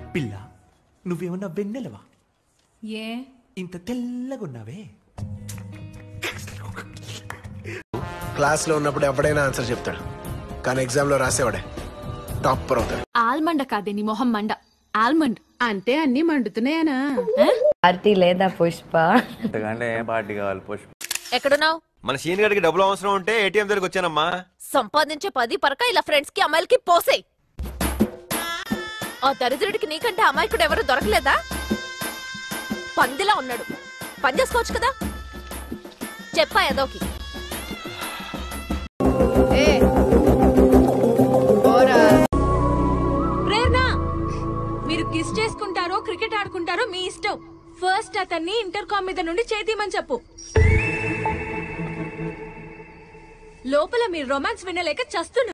పిల్ల నువ్వేమన్నా వెన్నెలవా ఏ ఇంత తెల్లగున్నావే క్లాస్ లో ఉన్నప్పుడు ఎవడైనా ఆన్సర్ చెప్తాడు కానీ ఎగ్జామ్ లో రాసేవాడే టాపర్ అవుతాడు ఆల్మండ కాదే నీ మొహం మండ ఆల్మండ్ అంటే అన్ని మండుతున్నాయనా పార్టీ లేదా పుష్ప అంతకంటే ఏం పార్టీ కావాలి పుష్ప ఎక్కడున్నావు మన సీన్ గడికి డబ్బులు అవసరం ఉంటే ఏటీఎం దగ్గరికి వచ్చానమ్మా సంపాదించే పది పరక ఇలా ఫ్రెండ్స్ కి అమ్మాయిలకి పోసే ఆ దరిద్రుడికి నీకంటే అమాయకుడు ఎవరు దొరకలేదా పందిలా ఉన్నాడు పని చేసుకోవచ్చు కదా చెప్పా ఏదోకి ప్రేరణ మీరు కిస్ చేసుకుంటారో క్రికెట్ ఆడుకుంటారో మీ ఇష్టం ఫస్ట్ అతన్ని ఇంటర్ కామ్ మీద నుండి చేతీమని చెప్పు లోపల మీరు రొమాన్స్ వినలేక చస్తున్నారు